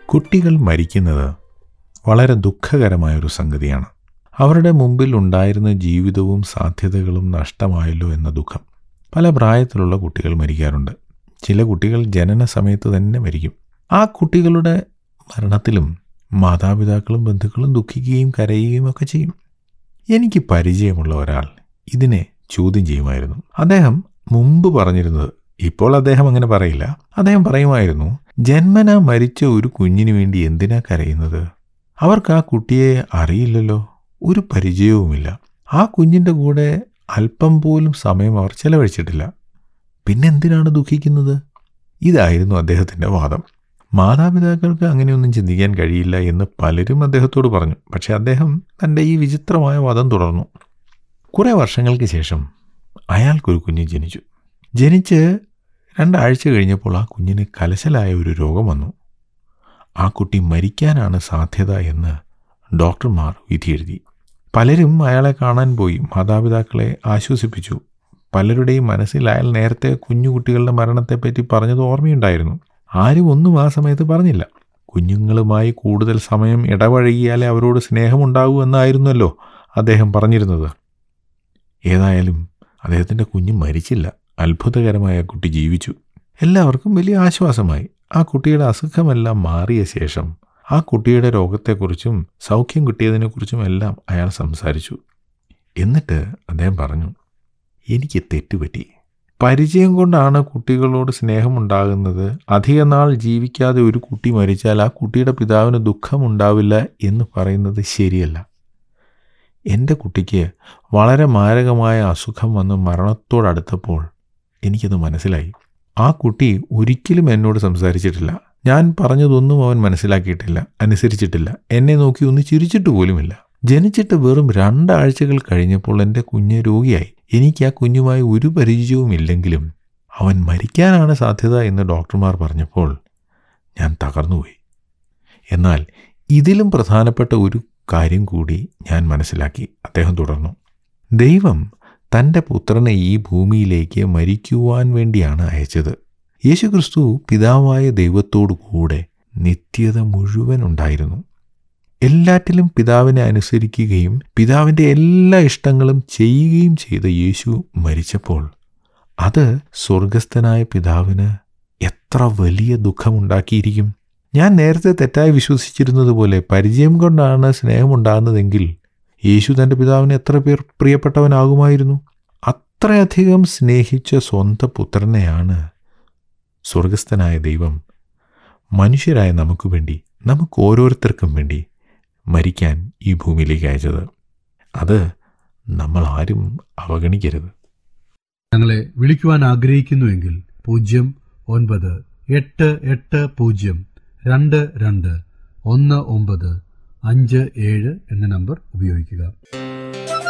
കുട്ടികൾ മരിക്കുന്നത് വളരെ ദുഃഖകരമായൊരു സംഗതിയാണ് അവരുടെ മുമ്പിൽ ഉണ്ടായിരുന്ന ജീവിതവും സാധ്യതകളും നഷ്ടമായല്ലോ എന്ന ദുഃഖം പല പ്രായത്തിലുള്ള കുട്ടികൾ മരിക്കാറുണ്ട് ചില കുട്ടികൾ ജനന സമയത്ത് തന്നെ മരിക്കും ആ കുട്ടികളുടെ മരണത്തിലും മാതാപിതാക്കളും ബന്ധുക്കളും ദുഃഖിക്കുകയും കരയുകയും ഒക്കെ ചെയ്യും എനിക്ക് പരിചയമുള്ള ഒരാൾ ഇതിനെ ചോദ്യം ചെയ്യുമായിരുന്നു അദ്ദേഹം മുമ്പ് പറഞ്ഞിരുന്നത് ഇപ്പോൾ അദ്ദേഹം അങ്ങനെ പറയില്ല അദ്ദേഹം പറയുമായിരുന്നു ജന്മന മരിച്ച ഒരു കുഞ്ഞിന് വേണ്ടി എന്തിനാ കരയുന്നത് അവർക്ക് ആ കുട്ടിയെ അറിയില്ലല്ലോ ഒരു പരിചയവുമില്ല ആ കുഞ്ഞിൻ്റെ കൂടെ അല്പം പോലും സമയം അവർ ചെലവഴിച്ചിട്ടില്ല പിന്നെന്തിനാണ് ദുഃഖിക്കുന്നത് ഇതായിരുന്നു അദ്ദേഹത്തിൻ്റെ വാദം മാതാപിതാക്കൾക്ക് അങ്ങനെയൊന്നും ചിന്തിക്കാൻ കഴിയില്ല എന്ന് പലരും അദ്ദേഹത്തോട് പറഞ്ഞു പക്ഷേ അദ്ദേഹം തൻ്റെ ഈ വിചിത്രമായ വാദം തുടർന്നു കുറേ വർഷങ്ങൾക്ക് ശേഷം അയാൾക്കൊരു കുഞ്ഞ് ജനിച്ചു ജനിച്ച് രണ്ടാഴ്ച കഴിഞ്ഞപ്പോൾ ആ കുഞ്ഞിന് കലശലായ ഒരു രോഗം വന്നു ആ കുട്ടി മരിക്കാനാണ് സാധ്യത എന്ന് ഡോക്ടർമാർ വിധിയെഴുതി പലരും അയാളെ കാണാൻ പോയി മാതാപിതാക്കളെ ആശ്വസിപ്പിച്ചു പലരുടെയും മനസ്സിൽ അയാൾ നേരത്തെ കുഞ്ഞു കുട്ടികളുടെ മരണത്തെപ്പറ്റി പറഞ്ഞത് ഓർമ്മയുണ്ടായിരുന്നു ആരും ഒന്നും ആ സമയത്ത് പറഞ്ഞില്ല കുഞ്ഞുങ്ങളുമായി കൂടുതൽ സമയം ഇടപഴകിയാലേ അവരോട് സ്നേഹമുണ്ടാകൂ എന്നായിരുന്നല്ലോ അദ്ദേഹം പറഞ്ഞിരുന്നത് ഏതായാലും അദ്ദേഹത്തിൻ്റെ കുഞ്ഞ് മരിച്ചില്ല അത്ഭുതകരമായ കുട്ടി ജീവിച്ചു എല്ലാവർക്കും വലിയ ആശ്വാസമായി ആ കുട്ടിയുടെ അസുഖമെല്ലാം മാറിയ ശേഷം ആ കുട്ടിയുടെ രോഗത്തെക്കുറിച്ചും സൗഖ്യം കിട്ടിയതിനെക്കുറിച്ചും എല്ലാം അയാൾ സംസാരിച്ചു എന്നിട്ട് അദ്ദേഹം പറഞ്ഞു എനിക്ക് തെറ്റുപറ്റി പരിചയം കൊണ്ടാണ് കുട്ടികളോട് സ്നേഹമുണ്ടാകുന്നത് അധിക നാൾ ജീവിക്കാതെ ഒരു കുട്ടി മരിച്ചാൽ ആ കുട്ടിയുടെ പിതാവിന് ദുഃഖമുണ്ടാവില്ല എന്ന് പറയുന്നത് ശരിയല്ല എൻ്റെ കുട്ടിക്ക് വളരെ മാരകമായ അസുഖം വന്ന് മരണത്തോടടുത്തപ്പോൾ എനിക്കത് മനസ്സിലായി ആ കുട്ടി ഒരിക്കലും എന്നോട് സംസാരിച്ചിട്ടില്ല ഞാൻ പറഞ്ഞതൊന്നും അവൻ മനസ്സിലാക്കിയിട്ടില്ല അനുസരിച്ചിട്ടില്ല എന്നെ നോക്കി ഒന്ന് ചിരിച്ചിട്ട് പോലുമില്ല ജനിച്ചിട്ട് വെറും രണ്ടാഴ്ചകൾ കഴിഞ്ഞപ്പോൾ എൻ്റെ കുഞ്ഞ് രോഗിയായി എനിക്ക് ആ കുഞ്ഞുമായി ഒരു പരിചയവുമില്ലെങ്കിലും അവൻ മരിക്കാനാണ് സാധ്യത എന്ന് ഡോക്ടർമാർ പറഞ്ഞപ്പോൾ ഞാൻ തകർന്നുപോയി എന്നാൽ ഇതിലും പ്രധാനപ്പെട്ട ഒരു കാര്യം കൂടി ഞാൻ മനസ്സിലാക്കി അദ്ദേഹം തുടർന്നു ദൈവം തൻ്റെ പുത്രനെ ഈ ഭൂമിയിലേക്ക് മരിക്കുവാൻ വേണ്ടിയാണ് അയച്ചത് യേശുക്രിസ്തു പിതാവായ ദൈവത്തോടു കൂടെ നിത്യത മുഴുവൻ ഉണ്ടായിരുന്നു എല്ലാറ്റിലും പിതാവിനെ അനുസരിക്കുകയും പിതാവിൻ്റെ എല്ലാ ഇഷ്ടങ്ങളും ചെയ്യുകയും ചെയ്ത യേശു മരിച്ചപ്പോൾ അത് സ്വർഗസ്ഥനായ പിതാവിന് എത്ര വലിയ ദുഃഖമുണ്ടാക്കിയിരിക്കും ഞാൻ നേരത്തെ തെറ്റായി വിശ്വസിച്ചിരുന്നത് പോലെ പരിചയം കൊണ്ടാണ് സ്നേഹമുണ്ടാകുന്നതെങ്കിൽ യേശു തൻ്റെ പിതാവിന് എത്ര പേർ പ്രിയപ്പെട്ടവനാകുമായിരുന്നു അത്രയധികം സ്നേഹിച്ച സ്വന്തം പുത്രനെയാണ് സ്വർഗസ്ഥനായ ദൈവം മനുഷ്യരായ നമുക്ക് വേണ്ടി നമുക്ക് ഓരോരുത്തർക്കും വേണ്ടി മരിക്കാൻ ഈ ഭൂമിയിലേക്ക് അയച്ചത് അത് നമ്മൾ ആരും അവഗണിക്കരുത് ഞങ്ങളെ വിളിക്കുവാൻ ആഗ്രഹിക്കുന്നുവെങ്കിൽ പൂജ്യം ഒൻപത് എട്ട് എട്ട് പൂജ്യം രണ്ട് രണ്ട് ഒന്ന് ഒമ്പത് അഞ്ച് ഏഴ് എന്ന നമ്പർ ഉപയോഗിക്കുക